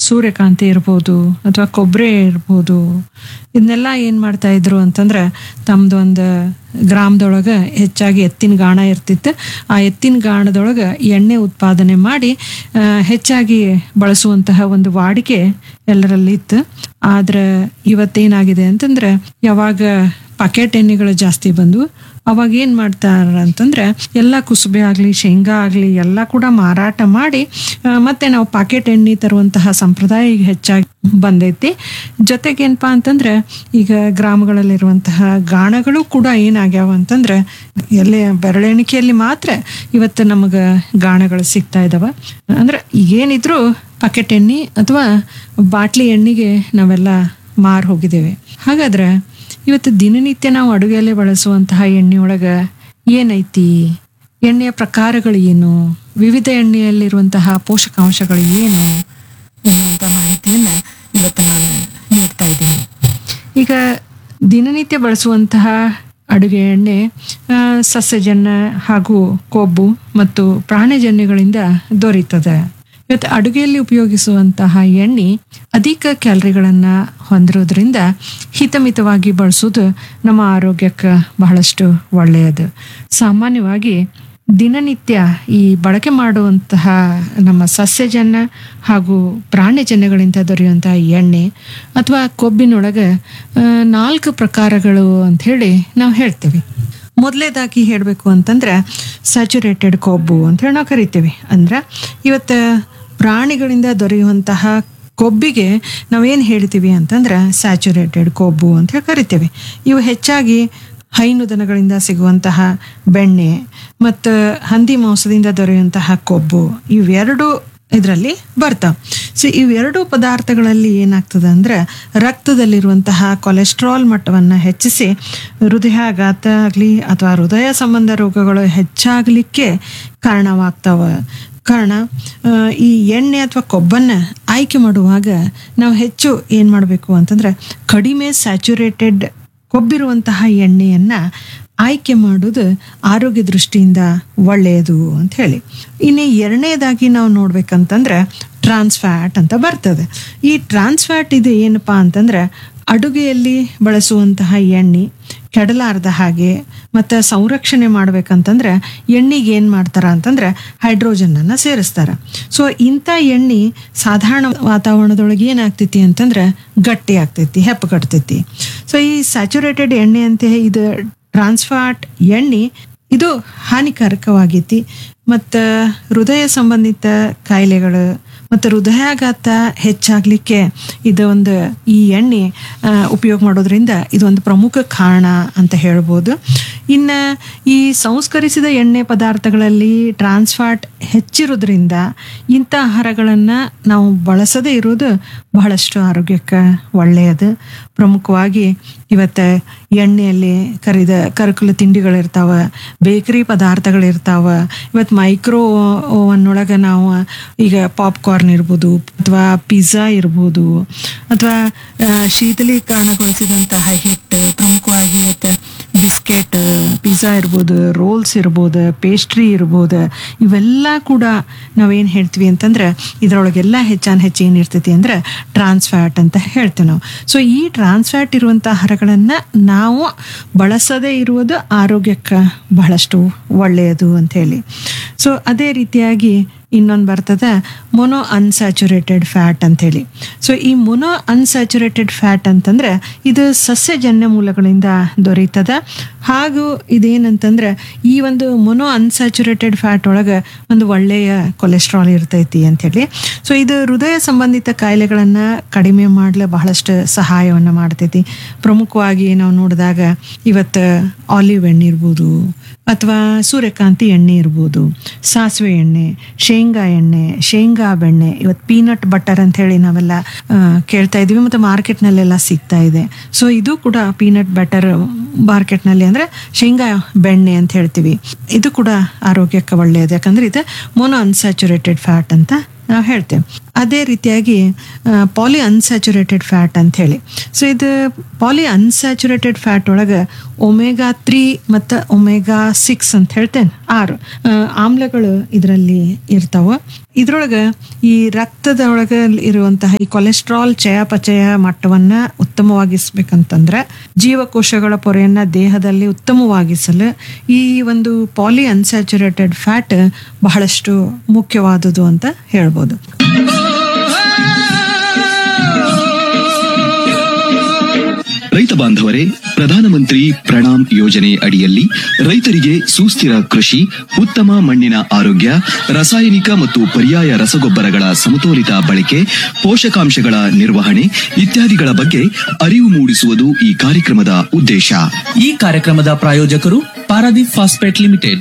ಸೂರ್ಯಕಾಂತಿ ಇರ್ಬೋದು ಅಥವಾ ಕೊಬ್ಬರಿ ಇರ್ಬೋದು ಇದನ್ನೆಲ್ಲ ಏನು ಮಾಡ್ತಾ ಇದ್ರು ಅಂತಂದ್ರೆ ತಮ್ದು ಒಂದು ಗ್ರಾಮದೊಳಗೆ ಹೆಚ್ಚಾಗಿ ಎತ್ತಿನ ಗಾಣ ಇರ್ತಿತ್ತು ಆ ಎತ್ತಿನ ಗಾಣದೊಳಗೆ ಎಣ್ಣೆ ಉತ್ಪಾದನೆ ಮಾಡಿ ಆ, ಹೆಚ್ಚಾಗಿ ಬಳಸುವಂತಹ ಒಂದು ವಾಡಿಕೆ ಎಲ್ಲರಲ್ಲಿ ಇತ್ತು ಆದ್ರೆ ಇವತ್ತೇನಾಗಿದೆ ಅಂತಂದ್ರೆ ಯಾವಾಗ ಪಾಕೆಟ್ ಎಣ್ಣೆಗಳು ಜಾಸ್ತಿ ಬಂದು ಅವಾಗ ಏನು ಮಾಡ್ತಾರ ಅಂತಂದ್ರೆ ಎಲ್ಲ ಕುಸುಬೆ ಆಗಲಿ ಶೇಂಗಾ ಆಗಲಿ ಎಲ್ಲ ಕೂಡ ಮಾರಾಟ ಮಾಡಿ ಆ, ಮತ್ತೆ ನಾವು ಪಾಕೆಟ್ ಎಣ್ಣೆ ತರುವಂತಹ ಸಂಪ್ರದಾಯ ಈಗ ಹೆಚ್ಚಾಗಿ ಬಂದೈತಿ ಜೊತೆಗೆ ಏನಪ್ಪ ಅಂತಂದ್ರೆ ಈಗ ಗ್ರಾಮಗಳಲ್ಲಿರುವಂತಹ ಗಾಣಗಳು ಕೂಡ ಏನಾಗ್ಯಾವ ಅಂತಂದ್ರೆ ಎಲ್ಲೇ ಬೆರಳೆಣಿಕೆಯಲ್ಲಿ ಮಾತ್ರ ಇವತ್ತು ನಮಗೆ ಗಾಣಗಳು ಸಿಗ್ತಾ ಇದಾವ ಅಂದ್ರೆ ಏನಿದ್ರು ಪಾಕೆಟ್ ಎಣ್ಣೆ ಅಥವಾ ಬಾಟ್ಲಿ ಎಣ್ಣೆಗೆ ನಾವೆಲ್ಲ ಮಾರು ಹೋಗಿದ್ದೇವೆ ಹಾಗಾದ್ರೆ ಇವತ್ತು ದಿನನಿತ್ಯ ನಾವು ಅಡುಗೆಯಲ್ಲಿ ಬಳಸುವಂತಹ ಎಣ್ಣೆ ಒಳಗೆ ಏನೈತಿ ಎಣ್ಣೆಯ ಪ್ರಕಾರಗಳು ಏನು ವಿವಿಧ ಎಣ್ಣೆಯಲ್ಲಿರುವಂತಹ ಪೋಷಕಾಂಶಗಳು ಏನು ಎನ್ನುವಂಥ ಮಾಹಿತಿಯನ್ನು ಇವತ್ತು ನಾನು ನೀಡ್ತಾ ಇದ್ದೀನಿ ಈಗ ದಿನನಿತ್ಯ ಬಳಸುವಂತಹ ಅಡುಗೆ ಎಣ್ಣೆ ಆ, ಸಸ್ಯಜನ್ಯ ಹಾಗೂ ಕೊಬ್ಬು ಮತ್ತು ಪ್ರಾಣಿಜನ್ಯಗಳಿಂದ ದೊರೀತದೆ ಇವತ್ತು ಅಡುಗೆಯಲ್ಲಿ ಉಪಯೋಗಿಸುವಂತಹ ಎಣ್ಣೆ ಅಧಿಕ ಕ್ಯಾಲರಿಗಳನ್ನು ಹೊಂದಿರೋದ್ರಿಂದ ಹಿತಮಿತವಾಗಿ ಬಳಸೋದು ನಮ್ಮ ಆರೋಗ್ಯಕ್ಕೆ ಬಹಳಷ್ಟು ಒಳ್ಳೆಯದು ಸಾಮಾನ್ಯವಾಗಿ ದಿನನಿತ್ಯ ಈ ಬಳಕೆ ಮಾಡುವಂತಹ ನಮ್ಮ ಸಸ್ಯಜನ್ಯ ಹಾಗೂ ಪ್ರಾಣಿಜನ್ಯಗಳಿಂದ ದೊರೆಯುವಂತಹ ಎಣ್ಣೆ ಅಥವಾ ಕೊಬ್ಬಿನೊಳಗೆ ಆ, ನಾಲ್ಕು ಪ್ರಕಾರಗಳು ಅಂತ ಹೇಳಿ ನಾವು ಹೇಳ್ತೀವಿ ಮೊದಲೇದಾಗಿ ಹೇಳಬೇಕು ಅಂತಂದ್ರೆ ಸ್ಯಾಚುರೇಟೆಡ್ ಕೊಬ್ಬು ಅಂತ ಹೇಳಿ ನಾವು ಕರಿತೀವಿ ಅಂದ್ರೆ ಇವತ್ತು ಪ್ರಾಣಿಗಳಿಂದ ದೊರೆಯುವಂತಹ ಕೊಬ್ಬಿಗೆ ನಾವೇನು ಹೇಳ್ತೀವಿ ಅಂತಂದ್ರೆ ಸ್ಯಾಚುರೇಟೆಡ್ ಕೊಬ್ಬು ಅಂತ ಹೇಳಿ ಕರಿತೀವಿ ಇವು ಹೆಚ್ಚಾಗಿ ಹೈನು ದನಗಳಿಂದ ಸಿಗುವಂತಹ ಬೆಣ್ಣೆ ಮತ್ತು ಹಂದಿ ಮಾಂಸದಿಂದ ದೊರೆಯುವಂತಹ ಕೊಬ್ಬು ಇವೆರಡು ಇದರಲ್ಲಿ ಬರ್ತಾವೆ ಸೊ ಇವೆರಡು ಪದಾರ್ಥಗಳಲ್ಲಿ ಏನಾಗ್ತದೆ ಅಂದ್ರೆ ರಕ್ತದಲ್ಲಿರುವಂತಹ ಕೊಲೆಸ್ಟ್ರಾಲ್ ಮಟ್ಟವನ್ನು ಹೆಚ್ಚಿಸಿ ಹೃದಯಾಘಾತ ಆಗಲಿ ಅಥವಾ ಹೃದಯ ಸಂಬಂಧ ರೋಗಗಳು ಹೆಚ್ಚಾಗಲಿಕ್ಕೆ ಕಾರಣವಾಗ್ತಾವೆ ಕಾರಣ ಆ, ಈ ಎಣ್ಣೆ ಅಥವಾ ಕೊಬ್ಬನ್ನು ಆಯ್ಕೆ ಮಾಡುವಾಗ ನಾವು ಹೆಚ್ಚು ಏನು ಮಾಡಬೇಕು ಅಂತಂದ್ರೆ ಕಡಿಮೆ ಸ್ಯಾಚುರೇಟೆಡ್ ಕೊಬ್ಬಿರುವಂತಹ ಎಣ್ಣೆಯನ್ನು ಆಯ್ಕೆ ಮಾಡೋದು ಆರೋಗ್ಯ ದೃಷ್ಟಿಯಿಂದ ಒಳ್ಳೆಯದು ಅಂತ ಹೇಳಿ ಇನ್ನು ಎರಡನೇದಾಗಿ ನಾವು ನೋಡ್ಬೇಕಂತಂದ್ರೆ ಟ್ರಾನ್ಸ್ಫ್ಯಾಟ್ ಅಂತ ಬರ್ತದೆ ಈ ಟ್ರಾನ್ಸ್ಫ್ಯಾಟ್ ಇದು ಏನಪ್ಪಾ ಅಂತಂದ್ರೆ ಅಡುಗೆಯಲ್ಲಿ ಬಳಸುವಂತಹ ಎಣ್ಣೆ ಕೆಡಲಾರ್ದ ಹಾಗೆ ಮತ್ತು ಸಂರಕ್ಷಣೆ ಮಾಡ್ಬೇಕಂತಂದ್ರೆ ಎಣ್ಣೆಗೆ ಏನು ಮಾಡ್ತಾರ ಅಂತಂದ್ರೆ ಹೈಡ್ರೋಜನ್ನನ್ನು ಸೇರಿಸ್ತಾರ ಸೊ ಇಂಥ ಎಣ್ಣೆ ಸಾಧಾರಣ ವಾತಾವರಣದೊಳಗೆ ಏನಾಗ್ತೈತಿ ಅಂತಂದ್ರೆ ಗಟ್ಟಿ ಆಗ್ತೈತಿ ಹೆಪ್ಪಗಟ್ತೈತಿ ಸೊ ಈ ಸ್ಯಾಚುರೇಟೆಡ್ ಎಣ್ಣೆ ಅಂತ ಇದು ಟ್ರಾನ್ಸ್ಫಾಟ್ ಎಣ್ಣೆ ಇದು ಹಾನಿಕಾರಕವಾಗೈತಿ ಮತ್ತು ಹೃದಯ ಸಂಬಂಧಿತ ಕಾಯಿಲೆಗಳು ಮತ್ತು ಹೃದಯಾಘಾತ ಹೆಚ್ಚಾಗಲಿಕ್ಕೆ ಇದು ಒಂದು ಈ ಎಣ್ಣೆ ಆ, ಉಪಯೋಗ ಮಾಡೋದ್ರಿಂದ ಇದೊಂದು ಪ್ರಮುಖ ಕಾರಣ ಅಂತ ಹೇಳ್ಬೋದು ಇನ್ನು ಈ ಸಂಸ್ಕರಿಸಿದ ಎಣ್ಣೆ ಪದಾರ್ಥಗಳಲ್ಲಿ ಟ್ರಾನ್ಸ್ಫಾಟ್ ಹೆಚ್ಚಿರೋದ್ರಿಂದ ಇಂಥ ಆಹಾರಗಳನ್ನು ನಾವು ಬಳಸದೇ ಇರೋದು ಬಹಳಷ್ಟು ಆರೋಗ್ಯಕ್ಕೆ ಒಳ್ಳೆಯದು ಪ್ರಮುಖವಾಗಿ ಇವತ್ತು ಎಣ್ಣೆಯಲ್ಲಿ ಕರಿದ ಕರಕುಲ ತಿಂಡಿಗಳಿರ್ತಾವೆ ಬೇಕರಿ ಪದಾರ್ಥಗಳಿರ್ತಾವೆ ಇವತ್ತು ಮೈಕ್ರೋ ಓವನ್ನೊಳಗೆ ನಾವು ಈಗ ಪಾಪ್ಕಾರ್ನ್ ಇರ್ಬೋದು ಅಥವಾ ಪಿಜ್ಜಾ ಇರ್ಬೋದು ಅಥವಾ ಆ, ಶೀತಲೀಕರಣಗೊಳಿಸಿದಂತಹ ಹಿಟ್ಟು ಪ್ರಮುಖವಾಗಿ ಇವತ್ತು ಬಿಸ್ಕೆಟ್ ಪಿಜ್ಜಾ ಇರ್ಬೋದು ರೋಲ್ಸ್ ಇರ್ಬೋದು ಪೇಸ್ಟ್ರಿ ಇರ್ಬೋದು ಇವೆಲ್ಲ ಕೂಡ ನಾವೇನು ಹೇಳ್ತೀವಿ ಅಂತಂದ್ರೆ ಇದರೊಳಗೆಲ್ಲ ಹೆಚ್ಚಾನ್ ಹೆಚ್ಚು ಏನಿರ್ತೈತಿ ಅಂದ್ರೆ ಟ್ರಾನ್ಸ್ಫ್ಯಾಟ್ ಅಂತ ಹೇಳ್ತೀವಿ ನಾವು ಸೊ ಈ ಟ್ರಾನ್ಸ್ಫ್ಯಾಟ್ ಇರುವಂಥ ಆಹಾರಗಳನ್ನು ನಾವು ಬಳಸದೇ ಇರುವುದು ಆರೋಗ್ಯಕ್ಕೆ ಬಹಳಷ್ಟು ಒಳ್ಳೆಯದು ಅಂತ ಹೇಳಿ ಸೊ ಅದೇ ರೀತಿಯಾಗಿ ಇನ್ನೊಂದು ಬರ್ತದೆ ಮೊನೋ ಅನ್ಸ್ಯಾಚುರೇಟೆಡ್ ಫ್ಯಾಟ್ ಅಂಥೇಳಿ ಸೊ ಈ ಮೊನೋ ಅನ್ಸ್ಯಾಚುರೇಟೆಡ್ ಫ್ಯಾಟ್ ಅಂತಂದ್ರೆ ಇದು ಸಸ್ಯಜನ್ಯ ಮೂಲಗಳಿಂದ ದೊರೀತದ ಹಾಗೂ ಇದೇನಂತಂದ್ರೆ ಈ ಒಂದು ಮೊನೋ ಅನ್ಸ್ಯಾಚುರೇಟೆಡ್ ಫ್ಯಾಟ್ ಒಳಗೆ ಒಂದು ಒಳ್ಳೆಯ ಕೊಲೆಸ್ಟ್ರಾಲ್ ಇರ್ತೈತಿ ಅಂಥೇಳಿ ಸೊ ಇದು ಹೃದಯ ಸಂಬಂಧಿತ ಕಾಯಿಲೆಗಳನ್ನು ಕಡಿಮೆ ಮಾಡಲು ಬಹಳಷ್ಟು ಸಹಾಯವನ್ನು ಮಾಡ್ತೈತಿ ಪ್ರಮುಖವಾಗಿ ನಾವು ನೋಡಿದಾಗ ಇವತ್ತು ಆಲಿವ್ ಎಣ್ಣೆ ಇರ್ಬೋದು ಅಥವಾ ಸೂರ್ಯಕಾಂತಿ ಎಣ್ಣೆ ಇರ್ಬೋದು ಸಾಸಿವೆ ಎಣ್ಣೆ ಶೇಂಗಾ ಎಣ್ಣೆ ಶೇಂಗಾ ಬೆಣ್ಣೆ ಇವತ್ತು ಪೀನಟ್ ಬಟರ್ ಅಂತ ಹೇಳಿ ನಾವೆಲ್ಲ ಆ, ಕೇಳ್ತಾ ಇದ್ದೀವಿ ಮತ್ತು ಮಾರ್ಕೆಟ್ನಲ್ಲೆಲ್ಲ ಸಿಗ್ತಾ ಇದೆ ಸೊ ಇದು ಕೂಡ ಪೀನಟ್ ಬಟರ್ ಮಾರ್ಕೆಟ್ನಲ್ಲಿ ಅಂದರೆ ಶೇಂಗಾ ಬೆಣ್ಣೆ ಅಂತ ಹೇಳ್ತೀವಿ ಇದು ಕೂಡ ಆರೋಗ್ಯಕ್ಕೆ ಒಳ್ಳೆಯದು ಯಾಕಂದ್ರೆ ಇದು ಮೊನೋ ಅನ್ಸ್ಯಾಚುರೇಟೆಡ್ ಫ್ಯಾಟ್ ಅಂತ ನಾವು ಹೇಳ್ತೇವೆ ಅದೇ ರೀತಿಯಾಗಿ ಪಾಲಿ ಅನ್ಸ್ಯಾಚುರೇಟೆಡ್ ಫ್ಯಾಟ್ ಅಂತ ಹೇಳಿ ಸೊ ಇದು ಪಾಲಿ ಅನ್ಸ್ಯಾಚುರೇಟೆಡ್ ಫ್ಯಾಟ್ ಒಳಗೆ ಒಮೆಗಾ ತ್ರೀ ಮತ್ತು ಒಮೆಗಾ ಸಿಕ್ಸ್ ಅಂತ ಹೇಳ್ತೇನೆ ಆರು ಆ, ಆಮ್ಲಗಳು ಇದರಲ್ಲಿ ಇರ್ತಾವ ಇದ್ರೊಳಗೆ ಈ ರಕ್ತದ ಒಳಗೆ ಇರುವಂತಹ ಈ ಕೊಲೆಸ್ಟ್ರಾಲ್ ಚಯಾಪಚಯ ಮಟ್ಟವನ್ನ ಉತ್ತಮವಾಗಿಸ್ಬೇಕಂತಂದ್ರೆ ಜೀವಕೋಶಗಳ ಪೊರೆಯನ್ನ ದೇಹದಲ್ಲಿ ಉತ್ತಮವಾಗಿಸಲು ಈ ಒಂದು ಪಾಲಿ ಅನ್ಸ್ಯಾಚುರೇಟೆಡ್ ಫ್ಯಾಟ್ ಬಹಳಷ್ಟು ಮುಖ್ಯವಾದುದು ಅಂತ ಹೇಳ್ಬೋದು ರೈತ ಬಾಂಧವರೇ ಪ್ರಧಾನಮಂತ್ರಿ ಪ್ರಣಾಮ್ ಯೋಜನೆ ಅಡಿಯಲ್ಲಿ ರೈತರಿಗೆ ಸುಸ್ಥಿರ ಕೃಷಿ ಉತ್ತಮ ಮಣ್ಣಿನ ಆರೋಗ್ಯ ರಾಸಾಯನಿಕ ಮತ್ತು ಪರ್ಯಾಯ ರಸಗೊಬ್ಬರಗಳ ಸಮತೋಲಿತ ಬಳಕೆ ಪೋಷಕಾಂಶಗಳ ನಿರ್ವಹಣೆ ಇತ್ಯಾದಿಗಳ ಬಗ್ಗೆ ಅರಿವು ಮೂಡಿಸುವುದು ಈ ಕಾರ್ಯಕ್ರಮದ ಉದ್ದೇಶ ಈ ಕಾರ್ಯಕ್ರಮದ ಪ್ರಾಯೋಜಕರು Paradeep phosphate limited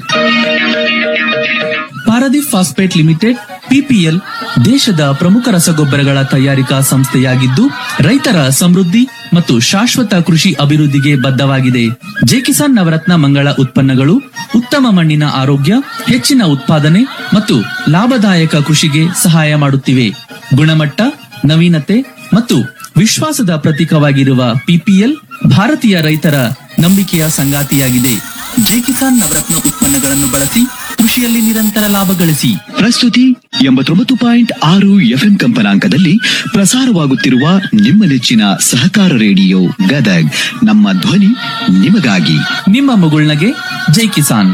Paradeep phosphate limited PPL ದೇಶದ ಪ್ರಮುಖ ರಸಗೊಬ್ಬರಗಳ ತಯಾರಿಕಾ ಸಂಸ್ಥೆಯಾಗಿದ್ದು ರೈತರ ಸಮೃದ್ಧಿ ಮತ್ತು ಶಾಶ್ವತ ಕೃಷಿ ಅಭಿವೃದ್ಧಿಗೆ ಬದ್ಧವಾಗಿದೆ ಜೆ ಕಿಸಾನ್ ನವರತ್ನ ಮಂಗಳ ಉತ್ಪನ್ನಗಳು ಉತ್ತಮ ಮಣ್ಣಿನ ಆರೋಗ್ಯ ಹೆಚ್ಚಿನ ಉತ್ಪಾದನೆ ಮತ್ತು ಲಾಭದಾಯಕ ಕೃಷಿಗೆ ಸಹಾಯ ಮಾಡುತ್ತಿವೆ ಗುಣಮಟ್ಟ ನವೀನತೆ ಮತ್ತು ವಿಶ್ವಾಸದ ಪ್ರತೀಕವಾಗಿರುವ ಪಿಪಿಎಲ್ ಭಾರತೀಯ ರೈತರ ನಂಬಿಕೆಯ ಸಂಗಾತಿಯಾಗಿದೆ ಜೆ ಕಿಸಾನ್ ನವರತ್ನ ಉತ್ಪನ್ನಗಳನ್ನು ಬಳಸಿ ಕೃಷಿಯಲ್ಲಿ ನಿರಂತರ ಲಾಭ ಗಳಿಸಿ ಪ್ರಸ್ತುತಿ ಎಂಬತ್ತೊಂಬತ್ತು ಪಾಯಿಂಟ್ ಆರು ಎಫ್ಎಂ ಕಂಪನಾಂಕದಲ್ಲಿ ಪ್ರಸಾರವಾಗುತ್ತಿರುವ ನಿಮ್ಮ ನೆಚ್ಚಿನ ಸಹಕಾರ ರೇಡಿಯೋ ಗದಗ್ ನಮ್ಮ ಧ್ವನಿ ನಿಮಗಾಗಿ ನಿಮ್ಮ ಮಗುಳ್ನಗೆ ಜೈ ಕಿಸಾನ್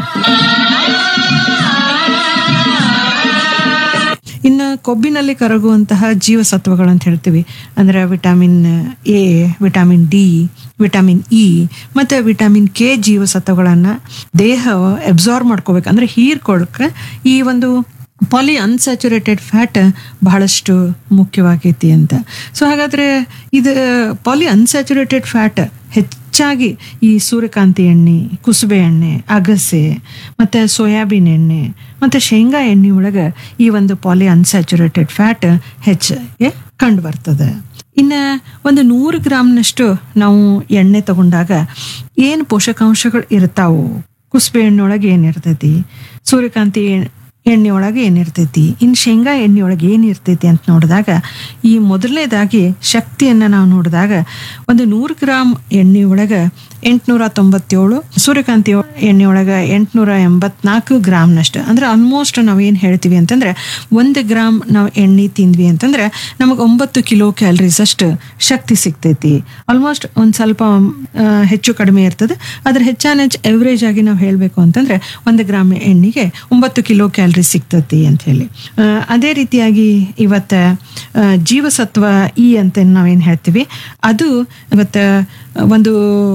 ಇನ್ನು ಕೊಬ್ಬಿನಲ್ಲಿ ಕರಗುವಂತಹ ಜೀವಸತ್ವಗಳು ಅಂತ ಹೇಳ್ತೀವಿ ಅಂದ್ರೆ vitamin A vitamin D vitamin E ಮತ್ತೆ ವಿಟಮಿನ್ ಕೆ ಜೀವಸತ್ವಗಳನ್ನ ದೇಹ ಅಬ್ಸಾರ್ವ್ ಮಾಡ್ಕೋಬೇಕು ಅಂದ್ರೆ ಹೀರ್ಕೊಳಕ್ಕೆ ಈ ಒಂದು ಪಾಲಿ ಅನ್ಸ್ಯಾಚುರೇಟೆಡ್ ಫ್ಯಾಟ್ ಬಹಳಷ್ಟು ಮುಖ್ಯವಾಗೈತಿ ಅಂತ ಸೊ ಹಾಗಾದ್ರೆ ಇದು ಪಾಲಿ ಅನ್ಸ್ಯಾಚುರೇಟೆಡ್ ಫ್ಯಾಟ್ ಹೆಚ್ಚಾಗಿ ಈ ಸೂರ್ಯಕಾಂತಿ ಎಣ್ಣೆ ಕುಸುಬೆ ಎಣ್ಣೆ ಅಗಸೆ ಮತ್ತು ಸೋಯಾಬೀನ್ ಎಣ್ಣೆ ಮತ್ತು ಶೇಂಗಾ ಎಣ್ಣೆ ಒಳಗೆ ಈ ಒಂದು ಪಾಲಿ ಅನ್ಸ್ಯಾಚುರೇಟೆಡ್ ಫ್ಯಾಟ್ ಹೆಚ್ಚಾಗಿ ಕಂಡು ಬರ್ತದೆ ಇನ್ನು ಒಂದು ನೂರು ಗ್ರಾಮ್ನಷ್ಟು ನಾವು ಎಣ್ಣೆ ತಗೊಂಡಾಗ ಏನು ಪೋಷಕಾಂಶಗಳು ಇರ್ತಾವು ಕುಸುಬೆ ಎಣ್ಣೆ ಒಳಗೆ ಏನಿರ್ತೈತಿ ಸೂರ್ಯಕಾಂತಿ ಎಣ್- ಎಣ್ಣೆ ಒಳಗೆ ಏನಿರ್ತೈತಿ ಇನ್ನು ಶೇಂಗಾ ಎಣ್ಣೆ ಒಳಗೆ ಏನಿರ್ತೈತಿ ಅಂತ ನೋಡಿದಾಗ ಈ ಮೊದಲನೇದಾಗಿ ಶಕ್ತಿಯನ್ನು ನಾವು ನೋಡಿದಾಗ ಒಂದು ನೂರು ಗ್ರಾಮ್ ಎಣ್ಣೆ ಒಳಗೆ ಎಂಟುನೂರ ತೊಂಬತ್ತೇಳು ಸೂರ್ಯಕಾಂತಿ ಎಣ್ಣೆ ಒಳಗೆ ಎಂಟುನೂರ ಎಂಬತ್ನಾಲ್ಕು ಗ್ರಾಮ್ನಷ್ಟು ಅಂದ್ರೆ ಆಲ್ಮೋಸ್ಟ್ ನಾವು ಏನು ಹೇಳ್ತೀವಿ ಅಂತಂದ್ರೆ ಒಂದು ಗ್ರಾಮ್ ನಾವು ಎಣ್ಣೆ ತಿಂದ್ವಿ ಅಂತಂದ್ರೆ ನಮಗೆ ಒಂಬತ್ತು ಕಿಲೋ ಕ್ಯಾಲರೀಸ್ ಅಷ್ಟು ಶಕ್ತಿ ಸಿಗ್ತೈತಿ ಆಲ್ಮೋಸ್ಟ್ ಒಂದು ಸ್ವಲ್ಪ ಆ, ಹೆಚ್ಚು ಕಡಿಮೆ ಇರ್ತದೆ ಅದ್ರ ಹೆಚ್ಚಾನ ಹೆಚ್ಚು ಎವರೇಜ್ ಆಗಿ ನಾವು ಹೇಳಬೇಕು ಅಂತಂದ್ರೆ ಒಂದು ಗ್ರಾಮ್ ಎಣ್ಣೆಗೆ ಒಂಬತ್ತು ಕಿಲೋ ಕ್ಯಾಲರಿ ಸಿಗ್ತತಿ ಅಂತ ಹೇಳಿ ಆ, ಅದೇ ರೀತಿಯಾಗಿ ಇವತ್ತು ಆ, ಜೀವಸತ್ವ ಇ ಅಂತ ನಾವೇನು ಹೇಳ್ತೀವಿ ಅದು ಇವತ್ತು ಒಂದು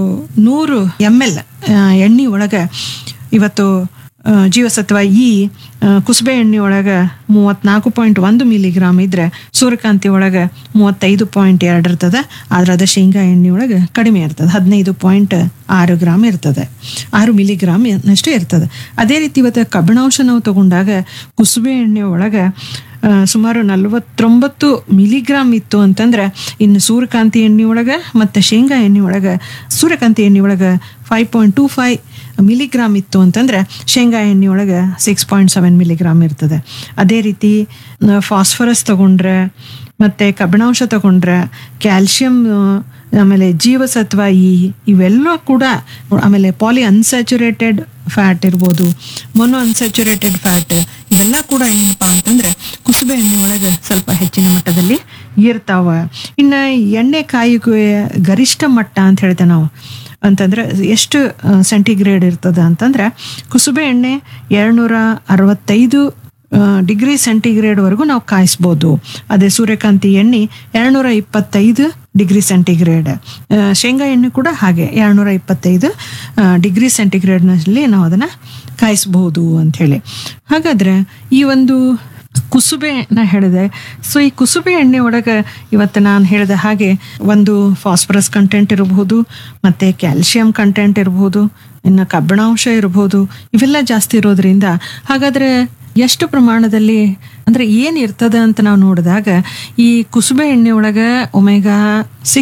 ನೂರು ಎಮ್ ಎಲ್ ಎಣ್ಣೆ ಒಳಗೆ ಇವತ್ತು ಆ, ಜೀವಸತ್ವ ಇ ಆ, ಕುಸುಬೆ ಎಣ್ಣೆ ಒಳಗೆ ಮೂವತ್ನಾಲ್ಕು ಪಾಯಿಂಟ್ ಒಂದು ಮಿಲಿಗ್ರಾಮ್ ಇದ್ರೆ ಸೂರ್ಯಕಾಂತಿ ಒಳಗೆ ಮೂವತ್ತೈದು ಪಾಯಿಂಟ್ ಎರಡು ಇರ್ತದೆ ಆದ್ರೆ ಅದು ಶೇಂಗಾ ಎಣ್ಣೆ ಒಳಗೆ ಕಡಿಮೆ ಇರ್ತದೆ ಹದಿನೈದು ಪಾಯಿಂಟ್ ಆರು ಗ್ರಾಮ್ ಇರ್ತದೆ ಆರು ಮಿಲಿಗ್ರಾಮ್ ಅಷ್ಟೇ ಇರ್ತದೆ ಅದೇ ರೀತಿ ಇವತ್ತು ಕಬ್ಬಿಣಾಂಶ ನಾವು ತಗೊಂಡಾಗ ಕುಸುಬೆ ಎಣ್ಣೆ ಒಳಗೆ ಆ, ಸುಮಾರು ನಲವತ್ತೊಂಬತ್ತು ಮಿಲಿಗ್ರಾಮ್ ಇತ್ತು ಅಂತಂದ್ರೆ ಇನ್ನು ಸೂರ್ಯಕಾಂತಿ ಎಣ್ಣೆ ಒಳಗೆ ಮತ್ತು ಶೇಂಗಾ ಎಣ್ಣೆ ಒಳಗೆ ಸೂರ್ಯಕಾಂತಿ ಎಣ್ಣೆ ಒಳಗೆ five point two five milligram ಇತ್ತು ಅಂತಂದ್ರೆ ಶೇಂಗಾ ಎಣ್ಣೆ ಒಳಗೆ ಸಿಕ್ಸ್ ಪಾಯಿಂಟ್ ಸೆವೆನ್ ಮಿಲಿಗ್ರಾಮ್ ಇರ್ತದೆ ಅದೇ ರೀತಿ ಫಾಸ್ಫರಸ್ ತಗೊಂಡ್ರೆ ಮತ್ತು ಕಬ್ಬಿಣಾಂಶ ತಗೊಂಡ್ರೆ ಕ್ಯಾಲ್ಶಿಯಂ ಆಮೇಲೆ ಜೀವಸತ್ವ ಇ ಇವೆಲ್ಲ ಕೂಡ ಆಮೇಲೆ ಪಾಲಿ ಅನ್ಸ್ಯಾಚುರೇಟೆಡ್ ಫ್ಯಾಟ್ ಇರ್ಬೋದು ಮೊನೊ ಅನ್ಸ್ಯಾಚುರೇಟೆಡ್ ಫ್ಯಾಟ್ ಇವೆಲ್ಲ ಕೂಡ ಏನಪ್ಪ ಅಂತಂದ್ರೆ ಕುಸುಬೆ ಎಣ್ಣೆ ಒಳಗೆ ಸ್ವಲ್ಪ ಹೆಚ್ಚಿನ ಮಟ್ಟದಲ್ಲಿ ಇರ್ತಾವ ಇನ್ನು ಎಣ್ಣೆ ಕಾಯುವಿಕೆ ಗರಿಷ್ಠ ಮಟ್ಟ ಅಂತ ಹೇಳ್ತೇವೆ ನಾವು ಅಂತಂದ್ರೆ ಎಷ್ಟು ಸೆಂಟಿಗ್ರೇಡ್ ಇರ್ತದ ಅಂತಂದ್ರೆ ಕುಸುಬೆ ಎಣ್ಣೆ ಎರಡ್ನೂರ ಅರವತ್ತೈದು ಡಿಗ್ರಿ ಸೆಂಟಿಗ್ರೇಡ್ವರೆಗೂ ನಾವು ಕಾಯಿಸ್ಬೋದು ಅದೇ ಸೂರ್ಯಕಾಂತಿ ಎಣ್ಣೆ ಎರಡ್ನೂರ ಇಪ್ಪತ್ತೈದು ಡಿಗ್ರಿ ಸೆಂಟಿಗ್ರೇಡ್ ಆ, ಶೇಂಗಾ ಎಣ್ಣೆ ಕೂಡ ಹಾಗೆ ಎರಡ್ನೂರ ಇಪ್ಪತ್ತೈದು ಡಿಗ್ರಿ ಸೆಂಟಿಗ್ರೇಡ್ನಲ್ಲಿ ನಾವು ಅದನ್ನು ಕಾಯಿಸ್ಬೋದು ಅಂಥೇಳಿ ಹಾಗಾದ್ರೆ ಈ ಒಂದು ಕುಸುಬೆ ನಾ ಹೇಳಿದೆ ಸೊ ಈ ಕುಸುಬೆ ಎಣ್ಣೆ ಒಳಗೆ ಇವತ್ತು ನಾನು ಹೇಳಿದ ಹಾಗೆ ಒಂದು ಫಾಸ್ಫರಸ್ ಕಂಟೆಂಟ್ ಇರಬಹುದು ಮತ್ತು ಕ್ಯಾಲ್ಶಿಯಂ ಕಂಟೆಂಟ್ ಇರಬಹುದು ಇನ್ನು ಕಬ್ಬಿಣಾಂಶ ಇರಬಹುದು ಇವೆಲ್ಲ ಜಾಸ್ತಿ ಇರೋದ್ರಿಂದ ಹಾಗಾದರೆ ಎಷ್ಟು ಪ್ರಮಾಣದಲ್ಲಿ ಅಂದರೆ ಏನು ಇರ್ತದೆ ಅಂತ ನಾವು ನೋಡಿದಾಗ ಈ ಕುಸುಬೆ ಎಣ್ಣೆ ಒಳಗೆ ಒಮೆಗಾ ಸಿಕ್ಸ್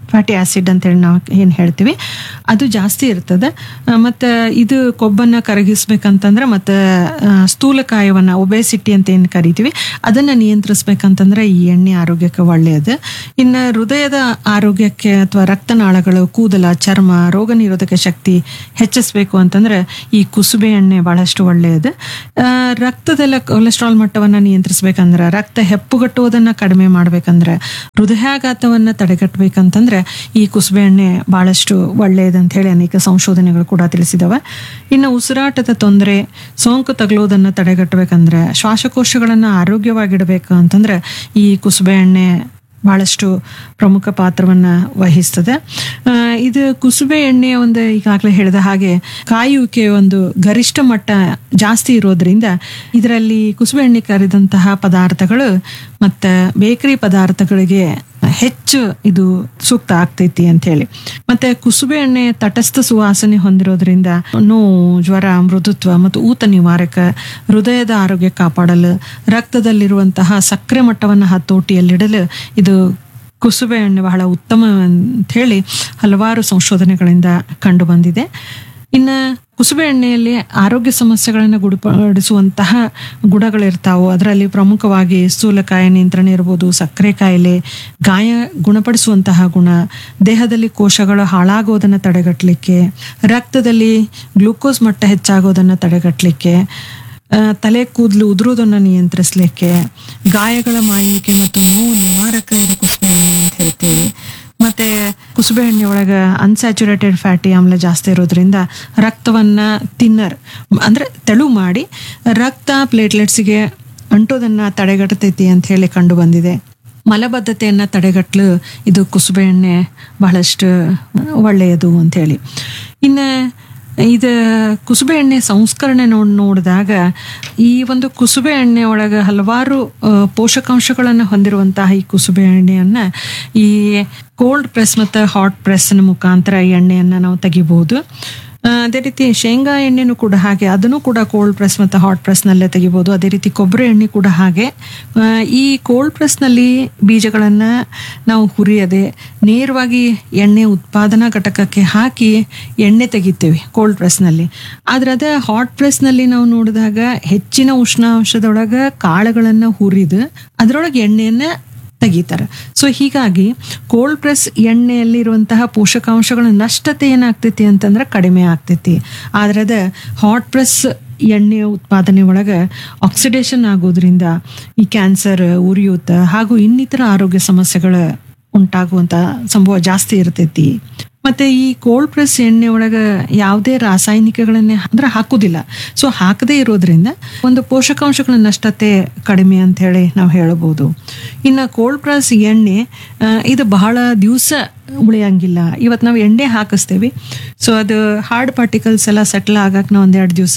ಫ್ಯಾಟಿ ಆಸಿಡ್ ಅಂತೇಳಿ ನಾವು ಏನು ಹೇಳ್ತೀವಿ ಅದು ಜಾಸ್ತಿ ಇರ್ತದೆ ಆ, ಮತ್ತು ಇದು ಕೊಬ್ಬನ್ನು ಕರಗಿಸ್ಬೇಕಂತಂದ್ರೆ ಮತ್ತು ಆ, ಸ್ಥೂಲಕಾಯವನ್ನು ಒಬೆಸಿಟಿ ಅಂತ ಏನು ಕರಿತೀವಿ ಅದನ್ನು ನಿಯಂತ್ರಿಸ್ಬೇಕಂತಂದ್ರೆ ಈ ಎಣ್ಣೆ ಆರೋಗ್ಯಕ್ಕೆ ಒಳ್ಳೆಯದು ಇನ್ನು ಹೃದಯದ ಆರೋಗ್ಯಕ್ಕೆ ಅಥವಾ ರಕ್ತನಾಳಗಳು ಕೂದಲ ಚರ್ಮ ರೋಗ ನಿರೋಧಕ ಶಕ್ತಿ ಹೆಚ್ಚಿಸ್ಬೇಕು ಅಂತಂದ್ರೆ ಈ ಕುಸುಬೆ ಎಣ್ಣೆ ಬಹಳಷ್ಟು ಒಳ್ಳೆಯದು ಆ, ರಕ್ತದಲ್ಲ ಕೊಲೆಸ್ಟ್ರಾಲ್ ಮಟ್ಟವನ್ನು ನಿಯಂತ್ರಿಸ್ಬೇಕಂದ್ರೆ ರಕ್ತ ಹೆಪ್ಪುಗಟ್ಟುವುದನ್ನು ಕಡಿಮೆ ಮಾಡ್ಬೇಕಂದ್ರೆ ಹೃದಯಾಘಾತವನ್ನು ತಡೆಗಟ್ಟಬೇಕಂತಂದ್ರೆ ಈ ಕುಸುಬೆ ಎಣ್ಣೆ ಬಹಳಷ್ಟು ಒಳ್ಳೆಯದಂತ ಹೇಳಿ ಅನೇಕ ಸಂಶೋಧನೆಗಳು ಕೂಡ ತಿಳಿಸಿದವೆ ಇನ್ನು ಉಸಿರಾಟದ ತೊಂದರೆ ಸೋಂಕು ತಗಲುವುದನ್ನು ತಡೆಗಟ್ಟಬೇಕಂದ್ರೆ ಶ್ವಾಸಕೋಶಗಳನ್ನು ಆರೋಗ್ಯವಾಗಿಡಬೇಕು ಅಂತಂದ್ರೆ ಈ ಕುಸುಬೆ ಎಣ್ಣೆ ಬಹಳಷ್ಟು ಪ್ರಮುಖ ಪಾತ್ರವನ್ನು ವಹಿಸ್ತದೆ ಆ, ಇದು ಕುಸುಬೆ ಎಣ್ಣೆಯ ಒಂದು ಈಗಾಗಲೇ ಹೇಳಿದ ಹಾಗೆ ಕಾಯುವಿಕೆ ಒಂದು ಗರಿಷ್ಠ ಮಟ್ಟ ಜಾಸ್ತಿ ಇರೋದ್ರಿಂದ ಇದರಲ್ಲಿ ಕುಸುಬೆ ಎಣ್ಣೆ ಕರಿದಂತಹ ಪದಾರ್ಥಗಳು ಮತ್ತು ಬೇಕರಿ ಪದಾರ್ಥಗಳಿಗೆ ಹೆಚ್ಚು ಇದು ಸೂಕ್ತ ಆಗ್ತೈತಿ ಅಂತ ಹೇಳಿ ಮತ್ತೆ ಕುಸುಬೆ ಎಣ್ಣೆ ತಟಸ್ಥ ಸುವಾಸನೆ ಹೊಂದಿರೋದ್ರಿಂದ ನೋವು ಜ್ವರ ಮೃದುತ್ವ ಮತ್ತು ಊತ ನಿವಾರಕ ಹೃದಯದ ಆರೋಗ್ಯ ಕಾಪಾಡಲು ರಕ್ತದಲ್ಲಿರುವಂತಹ ಸಕ್ಕರೆ ಮಟ್ಟವನ್ನು ಹತೋಟಿಯಲ್ಲಿಡಲು ಇದು ಕುಸುಬೆ ಎಣ್ಣೆ ಬಹಳ ಉತ್ತಮ ಅಂತ ಹೇಳಿ ಹಲವಾರು ಸಂಶೋಧನೆಗಳಿಂದ ಕಂಡು ಬಂದಿದೆ ಇನ್ನು ಕುಸುಬೆ ಎಣ್ಣೆಯಲ್ಲಿ ಆರೋಗ್ಯ ಸಮಸ್ಯೆಗಳನ್ನು ಗುಣಪಡಿಸುವಂತಹ ಗುಣಗಳಿರ್ತಾವು ಅದರಲ್ಲಿ ಪ್ರಮುಖವಾಗಿ ಸ್ಥೂಲಕಾಯ ನಿಯಂತ್ರಣ ಇರ್ಬೋದು ಸಕ್ಕರೆ ಕಾಯಿಲೆ ಗಾಯ ಗುಣಪಡಿಸುವಂತಹ ಗುಣ ದೇಹದಲ್ಲಿ ಕೋಶಗಳು ಹಾಳಾಗೋದನ್ನು ತಡೆಗಟ್ಟಲಿಕ್ಕೆ ರಕ್ತದಲ್ಲಿ ಗ್ಲೂಕೋಸ್ ಮಟ್ಟ ಹೆಚ್ಚಾಗೋದನ್ನು ತಡೆಗಟ್ಟಲಿಕ್ಕೆ ಆ, ತಲೆ ಕೂದಲು ಉದುರೋದನ್ನು ನಿಯಂತ್ರಿಸಲಿಕ್ಕೆ ಗಾಯಗಳ ಮಾಯುವಿಕೆ ಮತ್ತು ನೋವು ನಿವಾರಕ ಇದು ಕುಸುಬೆ ಎಣ್ಣೆ ಅಂತ ಹೇಳ್ತೀವಿ ಮತ್ತೆ ಕುಸುಬೆ ಎಣ್ಣೆ ಒಳಗೆ ಅನ್ಸ್ಯಾಚುರೇಟೆಡ್ ಫ್ಯಾಟಿ ಆಮ್ಲ ಜಾಸ್ತಿ ಇರೋದ್ರಿಂದ ರಕ್ತವನ್ನ ತಿನ್ನರ್ ಅಂದ್ರೆ ತೆಳು ಮಾಡಿ ರಕ್ತ ಪ್ಲೇಟ್ಲೆಟ್ಸ್ಗೆ ಅಂಟೋದನ್ನ ತಡೆಗಟ್ಟತೈತಿ ಅಂತ ಹೇಳಿ ಕಂಡು ಬಂದಿದೆ ಮಲಬದ್ಧತೆಯನ್ನು ತಡೆಗಟ್ಟಲು ಇದು ಕುಸುಬೆ ಎಣ್ಣೆ ಬಹಳಷ್ಟು ಒಳ್ಳೆಯದು ಅಂಥೇಳಿ ಇನ್ನು ಇದು ಕುಸುಬೆ ಎಣ್ಣೆ ಸಂಸ್ಕರಣೆ ನೋಡ್ ನೋಡಿದಾಗ ಈ ಒಂದು ಕುಸುಬೆ ಎಣ್ಣೆ ಒಳಗೆ ಹಲವಾರು ಆ, ಪೋಷಕಾಂಶಗಳನ್ನು ಹೊಂದಿರುವಂತಹ ಈ ಕುಸುಬೆ ಎಣ್ಣೆಯನ್ನು ಈ ಕೋಲ್ಡ್ ಪ್ರೆಸ್ ಮತ್ತು ಹಾಟ್ ಪ್ರೆಸ್ನ ಮುಖಾಂತರ ಈ ಎಣ್ಣೆಯನ್ನು ನಾವು ತೆಗಿಬಹುದು ಆ, ಅದೇ ರೀತಿ ಶೇಂಗಾ ಎಣ್ಣೆನೂ ಕೂಡ ಹಾಗೆ ಅದನ್ನು ಕೂಡ ಕೋಲ್ಡ್ ಪ್ರೆಸ್ ಮತ್ತು ಹಾಟ್ ಪ್ರೆಸ್ನಲ್ಲೇ ತೆಗಿಬೋದು ಅದೇ ರೀತಿ ಕೊಬ್ಬರಿ ಎಣ್ಣೆ ಕೂಡ ಹಾಗೆ ಆ, ಈ ಕೋಲ್ಡ್ ಪ್ರೆಸ್ನಲ್ಲಿ ಬೀಜಗಳನ್ನು ನಾವು ಹುರಿಯದೆ ನೇರವಾಗಿ ಎಣ್ಣೆ ಉತ್ಪಾದನಾ ಘಟಕಕ್ಕೆ ಹಾಕಿ ಎಣ್ಣೆ ತೆಗಿತೀವಿ ಕೋಲ್ಡ್ ಪ್ರೆಸ್ನಲ್ಲಿ ಆದರೆ ಅದೇ ಹಾಟ್ ಪ್ರೆಸ್ನಲ್ಲಿ ನಾವು ನೋಡಿದಾಗ ಹೆಚ್ಚಿನ ಉಷ್ಣಾಂಶದೊಳಗೆ ಕಾಳುಗಳನ್ನು ಹುರಿದು ಅದರೊಳಗೆ ಎಣ್ಣೆಯನ್ನು ತೆಗಿತಾರೆ ಸೊ ಹೀಗಾಗಿ ಕೋಲ್ಡ್ ಪ್ರೆಸ್ ಎಣ್ಣೆಯಲ್ಲಿರುವಂತಹ ಪೋಷಕಾಂಶಗಳ ನಷ್ಟತೆ ಏನಾಗ್ತೈತಿ ಅಂತಂದ್ರೆ ಕಡಿಮೆ ಆಗ್ತೈತಿ ಆದ್ರೆ ಅದ ಹಾಟ್ ಪ್ರೆಸ್ ಎಣ್ಣೆ ಉತ್ಪಾದನೆ ಒಳಗೆ ಆಕ್ಸಿಡೇಷನ್ ಆಗೋದ್ರಿಂದ ಈ ಕ್ಯಾನ್ಸರ್ ಉರಿಯೂತ ಹಾಗೂ ಇನ್ನಿತರ ಆರೋಗ್ಯ ಸಮಸ್ಯೆಗಳ ಉಂಟಾಗುವಂತ ಸಂಭವ ಜಾಸ್ತಿ ಇರ್ತೈತಿ ಮತ್ತೆ ಈ ಕೋಲ್ಡ್ ಪ್ರೆಸ್ ಎಣ್ಣೆ ಒಳಗೆ ಯಾವುದೇ ರಾಸಾಯನಿಕಗಳನ್ನೇ ಅಂದ್ರೆ ಹಾಕುದಿಲ್ಲ ಸೊ ಹಾಕದೇ ಇರೋದ್ರಿಂದ ಒಂದು ಪೋಷಕಾಂಶಗಳ ನಷ್ಟತೆ ಕಡಿಮೆ ಅಂತ ಹೇಳಿ ನಾವು ಹೇಳಬಹುದು ಇನ್ನು ಕೋಲ್ಡ್ ಪ್ರೆಸ್ ಎಣ್ಣೆ ಆ, ಇದು ಬಹಳ ದಿವಸ ಉಳಿಯಂಗಿಲ್ಲ ಇವತ್ತು ನಾವು ಎಣ್ಣೆ ಹಾಕಿಸ್ತೇವೆ ಸೊ ಅದು ಹಾರ್ಡ್ ಪಾರ್ಟಿಕಲ್ಸ್ ಎಲ್ಲ ಸೆಟ್ಲ್ ಆಗಕ್ಕೆ ನಾವು ಒಂದೆರಡು ದಿವಸ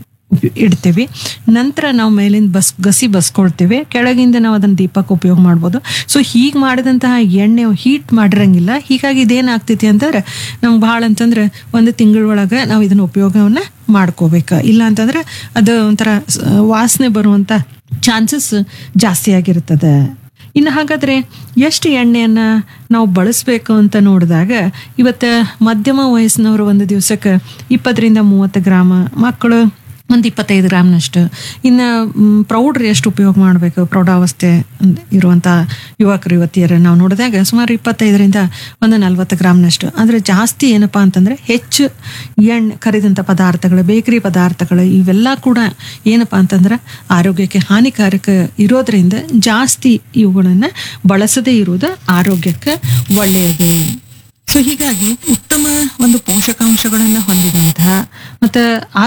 ಇಡ್ತೀವಿ ನಂತರ ನಾವು ಮೇಲಿಂದ ಬಸ್ ಗಸಿ ಬಸ್ಕೊಳ್ತೇವೆ ಕೆಳಗಿಂದ ನಾವು ಅದನ್ನ ದೀಪಕ್ಕೆ ಉಪಯೋಗ ಮಾಡ್ಬೋದು ಸೊ ಹೀಗೆ ಮಾಡಿದಂತಹ ಎಣ್ಣೆ ಹೀಟ್ ಮಾಡಿರಂಗಿಲ್ಲ ಹೀಗಾಗಿ ಇದೇನಾಗ್ತೈತಿ ಅಂತಂದ್ರೆ ನಮ್ಗೆ ಭಾಳ ಅಂತಂದ್ರೆ ಒಂದು ತಿಂಗಳೊಳಗೆ ನಾವು ಇದನ್ನ ಉಪಯೋಗವನ್ನ ಮಾಡ್ಕೋಬೇಕು ಇಲ್ಲ ಅಂತಂದ್ರೆ ಅದು ಒಂಥರ ಸ- ವಾಸನೆ ಬರುವಂತ ಚಾನ್ಸಸ್ ಜಾಸ್ತಿ ಆಗಿರ್ತದೆ ಇನ್ನು ಹಾಗಾದ್ರೆ ಎಷ್ಟು ಎಣ್ಣೆಯನ್ನ ನಾವು ಬಳಸಬೇಕು ಅಂತ ನೋಡಿದಾಗ ಇವತ್ತು ಮಧ್ಯಮ ವಯಸ್ಸಿನವರು ಒಂದು ದಿವಸಕ್ಕೆ ಇಪ್ಪತ್ತರಿಂದ ಮೂವತ್ತು ಗ್ರಾಮ ಮಕ್ಕಳು ಒಂದು ಇಪ್ಪತ್ತೈದು ಗ್ರಾಮ್ನಷ್ಟು ಇನ್ನು ಮ್, ಪ್ರೌಢರು ಎಷ್ಟು ಉಪಯೋಗ ಮಾಡಬೇಕು ಪ್ರೌಢಾವಸ್ಥೆ ಅಂದ್- ಇರುವಂಥ ಯುವಕರು ಯುವತಿಯರು ನಾವು ನೋಡಿದಾಗ ಸುಮಾರು ಇಪ್ಪತ್ತೈದರಿಂದ ಒಂದು ನಲ್ವತ್ತು ಗ್ರಾಮ್ನಷ್ಟು ಆದರೆ ಜಾಸ್ತಿ ಏನಪ್ಪ ಅಂತಂದರೆ ಹೆಚ್ಚು ಎಣ್ಣೆ ಕರಿದಂಥ ಪದಾರ್ಥಗಳು ಬೇಕರಿ ಪದಾರ್ಥಗಳು ಇವೆಲ್ಲ ಕೂಡ ಏನಪ್ಪ ಅಂತಂದ್ರೆ ಆರೋಗ್ಯಕ್ಕೆ ಹಾನಿಕಾರಕ ಇರೋದ್ರಿಂದ ಜಾಸ್ತಿ ಇವುಗಳನ್ನು ಬಳಸದೇ ಇರುವುದು ಆರೋಗ್ಯಕ್ಕೆ ಒಳ್ಳೆಯದು ಸೊ ಹೀಗಾಗಿ ಉತ್ತಮ ಒಂದು ಪೋಷಕಾಂಶಗಳನ್ನು ಹೊಂದಿದಂತಹ ಮತ್ತು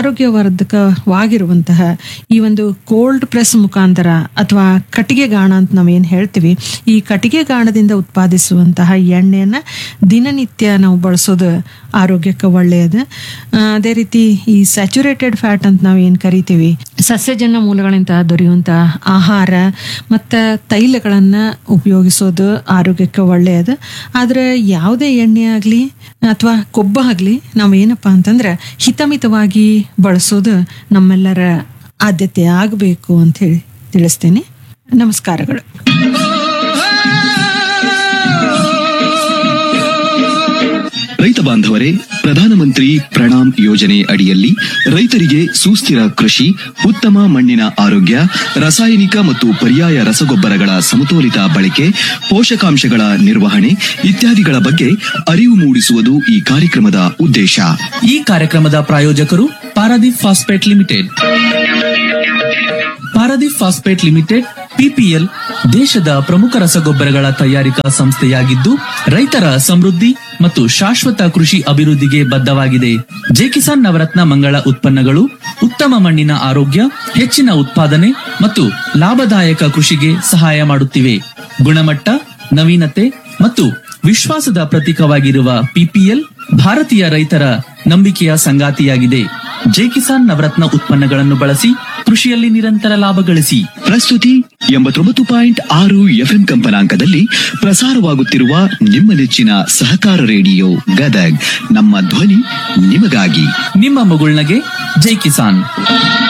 ಆರೋಗ್ಯವರ್ಧಕವಾಗಿರುವಂತಹ ಈ ಒಂದು ಕೋಲ್ಡ್ ಪ್ರೆಸ್ ಮುಖಾಂತರ ಅಥವಾ ಕಟ್ಟಿಗೆ ಗಾಣ ಅಂತ ನಾವೇನು ಹೇಳ್ತೀವಿ ಈ ಕಟ್ಟಿಗೆ ಗಾಣದಿಂದ ಉತ್ಪಾದಿಸುವಂತಹ ಎಣ್ಣೆಯನ್ನು ದಿನನಿತ್ಯ ನಾವು ಬಳಸೋದು ಆರೋಗ್ಯಕ್ಕೆ ಒಳ್ಳೆಯದು ಆ, ಅದೇ ರೀತಿ ಈ ಸ್ಯಾಚುರೇಟೆಡ್ ಫ್ಯಾಟ್ ಅಂತ ನಾವು ಏನು ಕರಿತೀವಿ ಸಸ್ಯಜನ್ಯ ಮೂಲಗಳಿಂದ ದೊರೆಯುವಂಥ ಆಹಾರ ಮತ್ತು ತೈಲಗಳನ್ನು ಉಪಯೋಗಿಸೋದು ಆರೋಗ್ಯಕ್ಕೆ ಒಳ್ಳೆಯದು ಆದರೆ ಯಾವುದೇ ಎಣ್ಣೆ ಆಗಲಿ ಅಥವಾ ಕೊಬ್ಬ ಆಗಲಿ ನಾವು ಏನಪ್ಪ ಅಂತಂದ್ರೆ ಹಿತಮಿತವಾಗಿ ಬಳಸೋದು ನಮ್ಮೆಲ್ಲರ ಆದ್ಯತೆ ಆಗಬೇಕು ಅಂತ ಹೇಳಿ ತಿಳಿಸ್ತೇನೆ ನಮಸ್ಕಾರಗಳು ರೈತ ಬಾಂಧವರೇ ಪ್ರಧಾನಮಂತ್ರಿ ಪ್ರಣಾಮ್ ಯೋಜನೆ ಅಡಿಯಲ್ಲಿ ರೈತರಿಗೆ ಸುಸ್ಥಿರ ಕೃಷಿ ಉತ್ತಮ ಮಣ್ಣಿನ ಆರೋಗ್ಯ ರಾಸಾಯನಿಕ ಮತ್ತು ಪರ್ಯಾಯ ರಸಗೊಬ್ಬರಗಳ ಸಮತೋಲಿತ ಬಳಕೆ ಪೋಷಕಾಂಶಗಳ ನಿರ್ವಹಣೆ ಇತ್ಯಾದಿಗಳ ಬಗ್ಗೆ ಅರಿವು ಮೂಡಿಸುವುದು ಈ ಕಾರ್ಯಕ್ರಮದ ಉದ್ದೇಶ ಈ ಕಾರ್ಯಕ್ರಮದ ಪ್ರಾಯೋಜಕರು Paradeep phosphate limited Paradeep phosphate limited PPL ದೇಶದ ಪ್ರಮುಖ ರಸಗೊಬ್ಬರಗಳ ತಯಾರಿಕಾ ಸಂಸ್ಥೆಯಾಗಿದ್ದು ರೈತರ ಸಮೃದ್ಧಿ ಮತ್ತು ಶಾಶ್ವತ ಕೃಷಿ ಅಭಿವೃದ್ಧಿಗೆ ಬದ್ಧವಾಗಿದೆ ಜೆಕಿಸಾನ್ ನವರತ್ನ ಮಂಗಳ ಉತ್ಪನ್ನಗಳು ಉತ್ತಮ ಮಣ್ಣಿನ ಆರೋಗ್ಯ ಹೆಚ್ಚಿನ ಉತ್ಪಾದನೆ ಮತ್ತು ಲಾಭದಾಯಕ ಕೃಷಿಗೆ ಸಹಾಯ ಮಾಡುತ್ತಿವೆ ಗುಣಮಟ್ಟ ನವೀನತೆ ಮತ್ತು ವಿಶ್ವಾಸದ ಪ್ರತೀಕವಾಗಿರುವ ಪಿಪಿಎಲ್ ಭಾರತೀಯ ರೈತರ ನಂಬಿಕೆಯ ಸಂಗಾತಿಯಾಗಿದೆ ಜೆಕಿಸಾನ್ ನವರತ್ನ ಉತ್ಪನ್ನಗಳನ್ನು ಬಳಸಿ ಕೃಷಿಯಲ್ಲಿ ನಿರಂತರ ಲಾಭ ಗಳಿಸಿ ಪ್ರಸ್ತುತಿ ಎಂಬತ್ತೊಂಬತ್ತು ಪಾಯಿಂಟ್ ಆರು ಎಫ್ಎಂ ಕಂಪನಾಂಕದಲ್ಲಿ ಪ್ರಸಾರವಾಗುತ್ತಿರುವ ನಿಮ್ಮ ನೆಚ್ಚಿನ ಸಹಕಾರ ರೇಡಿಯೋ ಗದಗ್ ನಮ್ಮ ಧ್ವನಿ ನಿಮಗಾಗಿ ನಿಮ್ಮ ಮಗುಳ್ನಗೆ ಜೈ ಕಿಸಾನ್